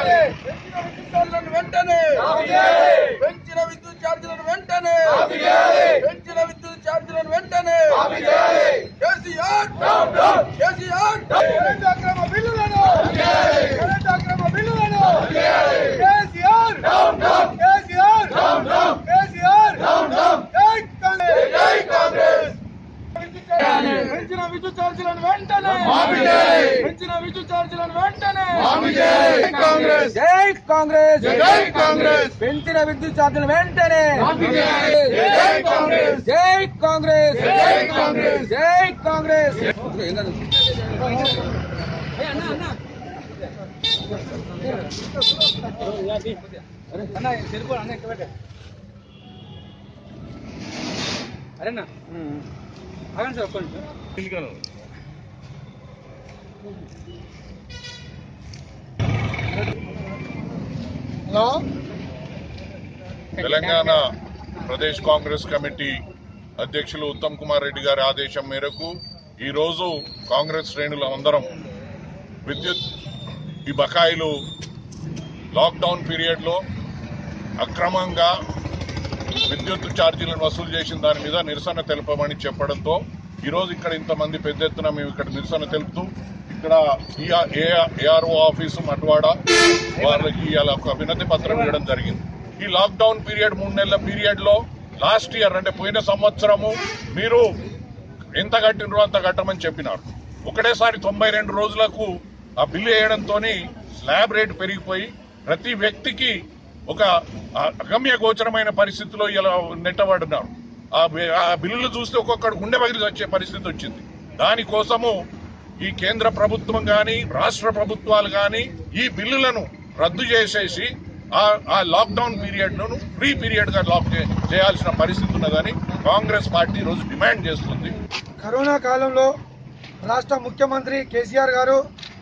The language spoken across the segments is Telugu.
వెంటనే పెంచిన విద్యుత్ ఛార్జీలను వెంటనే పెంచిన విద్యుత్ ఛార్జీలను వెంటనే కేసీఆర్ కేసీఆర్ కరెంట్ అక్రమ బిల్లులను కరెంట్ అక్రమ బిల్లులను కేసీఆర్ కేసీఆర్ కేసీఆర్ జై కాంగ్రెస్ జై కాంగ్రెస్ పెంచిన విద్యుత్ ఛార్జీలను వెంటనే పెంచిన విద్యుత్ ఛార్జీలను వెంటనే కాంగ్రెస్ జై కాంగ్రెస్ జై కాంగ్రెస్ పెంచిన విద్యుత్ ఛార్జీలు వెంటనే జై కాంగ్రెస్ జై కాంగ్రెస్ జై కాంగ్రెస్ జై కాంగ్రెస్ అరేనా ఆగండి సార్ ఒక్క నిమిషం. హలో తెలంగాణ ప్రదేశ్ కాంగ్రెస్ కమిటీ అధ్యక్షులు ఉత్తమ్ కుమార్ రెడ్డి గారి ఆదేశం మేరకు ఈ రోజు కాంగ్రెస్ శ్రేణులు అందరం విద్యుత్ ఈ బకాయిలు లాక్డౌన్ పీరియడ్ లో అక్రమంగా విద్యుత్ ఛార్జీలను వసూలు చేసిన దాని మీద నిరసన తెలపమని చెప్పడంతో ఈ రోజు ఇక్కడ ఇంతమంది పెద్ద ఎత్తున మేము ఇక్కడ నిరసన తెలుపుతూ ఇక్కడ ఏఆర్ఓ ఆఫీసు మట్వాడ వాళ్ళకి ఇలా ఒక వినతి పత్రం ఇవ్వడం జరిగింది ఈ లాక్డౌన్ పీరియడ్ మూడు నెలల పీరియడ్ లో లాస్ట్ ఇయర్ అంటే పోయిన సంవత్సరము మీరు ఎంత కట్టినరో అంత కట్టమని చెప్పినారు ఒకటేసారి తొంభై రెండు రోజులకు ఆ బిల్లు వేయడంతో స్లాబ్ రేటు పెరిగిపోయి ప్రతి వ్యక్తికి ఒక అగమ్య గోచరమైన పరిస్థితిలో ఇలా నెట్టబడినారు ఆ బి- ఆ బిల్లులు చూస్తే ఒక్కొక్కడు గుండె పగిలి వచ్చే పరిస్థితి వచ్చింది దానికోసము ఈ కేంద్ర ప్రభుత్వం గాని రాష్ట్ర ప్రభుత్వాలు గాని ఈ బిల్లులను రద్దు చేసేసి ఆ- ఆ లాక్డౌన్ పీరియడ్ ను ఫ్రీ పీరియడ్ గా లాక్ చే- చేయాల్సిన పరిస్థితి ఉన్నదని కాంగ్రెస్ పార్టీ ఈ రోజు డిమాండ్ చేస్తుంది కరోనా కాలంలో రాష్ట్ర ముఖ్యమంత్రి కేసీఆర్ గారు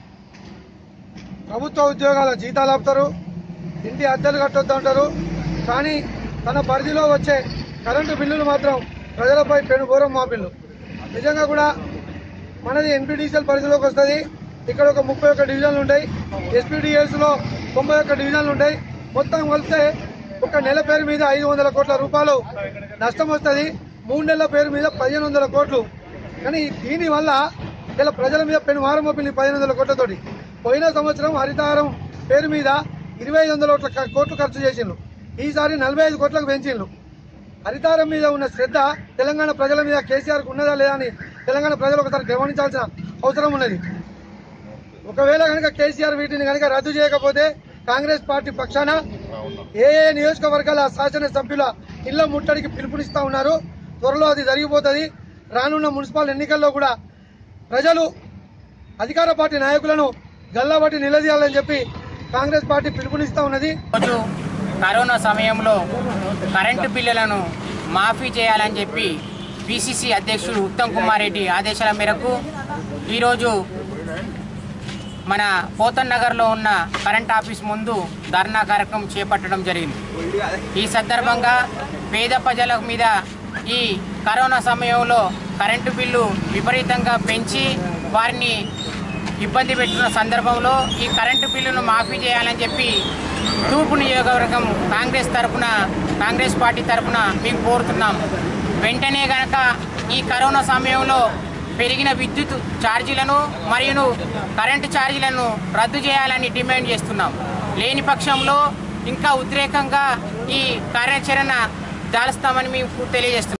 ప్రభుత్వ ఉద్యోగాల జీతాలు ఆపుతారు ఇంటి అద్దెలు కట్టొద్దు అంటారు కానీ తన పరిధిలో వచ్చే కరెంటు బిల్లులు మాత్రం ప్రజలపై పెనుఘోరం మాపిల్లు నిజంగా కూడా మనది ఎన్పీడీసీఎల్ పరిధిలోకి వస్తుంది ఇక్కడ ఒక ముప్పై ఒక్క డివిజన్లు ఉంటాయి ఎస్పీడీఎస్ లో తొంభై ఒక్క డివిజన్లు ఉంటాయి మొత్తం కలిస్తే ఒక నెల పేరు మీద ఐదు వందల కోట్ల రూపాయలు నష్టం వస్తుంది మూడు నెలల పేరు మీద పదిహేను వందల కోట్లు కానీ దీని వల్ల ఇలా ప్రజల మీద పెను వారం మోపింది పదిహేను వందల కోట్లతోటి పోయిన సంవత్సరం హరితహారం పేరు మీద ఇరవై ఐదు వందల కోట్ల కోట్లు ఖర్చు చేసిండ్రు ఈసారి నలభై ఐదు కోట్లకు పెంచిండ్రు హరితారం మీద ఉన్న శ్రద్ధ తెలంగాణ ప్రజల మీద కేసీఆర్ ఉన్నదా లేదా అని తెలంగాణ ప్రజలు ఒకసారి గమనించాల్సిన అవసరం ఉన్నది ఒకవేళ కనుక కేసీఆర్ వీటిని కనుక రద్దు చేయకపోతే కాంగ్రెస్ పార్టీ పక్షాన ఏ ఏ నియోజకవర్గాల శాసనసభ్యుల ఇళ్ల ముట్టడికి పిలుపునిస్తా ఉన్నారు త్వరలో అది జరిగిపోతుంది రానున్న మున్సిపల్ ఎన్నికల్లో కూడా ప్రజలు అధికార పార్టీ నాయకులను గల్లాబట్టి నిలదీయాలని చెప్పి కాంగ్రెస్ పార్టీ పిలుపునిస్తా ఉన్నది రోజు కరోనా సమయంలో కరెంటు బిల్లులను మాఫీ చేయాలని చెప్పి పిసిసి అధ్యక్షుడు ఉత్తమ్ కుమార్ రెడ్డి ఆదేశాల మేరకు ఈరోజు మన పోతన్ నగర్లో ఉన్న కరెంట్ ఆఫీస్ ముందు ధర్నా కార్యక్రమం చేపట్టడం జరిగింది ఈ సందర్భంగా పేద ప్రజల మీద ఈ కరోనా సమయంలో కరెంటు బిల్లు విపరీతంగా పెంచి వారిని ఇబ్బంది పెట్టిన సందర్భంలో ఈ కరెంటు బిల్లును మాఫీ చేయాలని చెప్పి తూర్పు నియోజకవర్గం కాంగ్రెస్ తరపున కాంగ్రెస్ పార్టీ తరపున మేము కోరుతున్నాం వెంటనే గనక ఈ కరోనా సమయంలో పెరిగిన విద్యుత్ ఛార్జీలను మరియు కరెంటు ఛార్జీలను రద్దు చేయాలని డిమాండ్ చేస్తున్నాం లేని పక్షంలో ఇంకా ఉద్రేకంగా ఈ కార్యాచరణ దాలుస్తామని మేము తెలియజేస్తున్నాం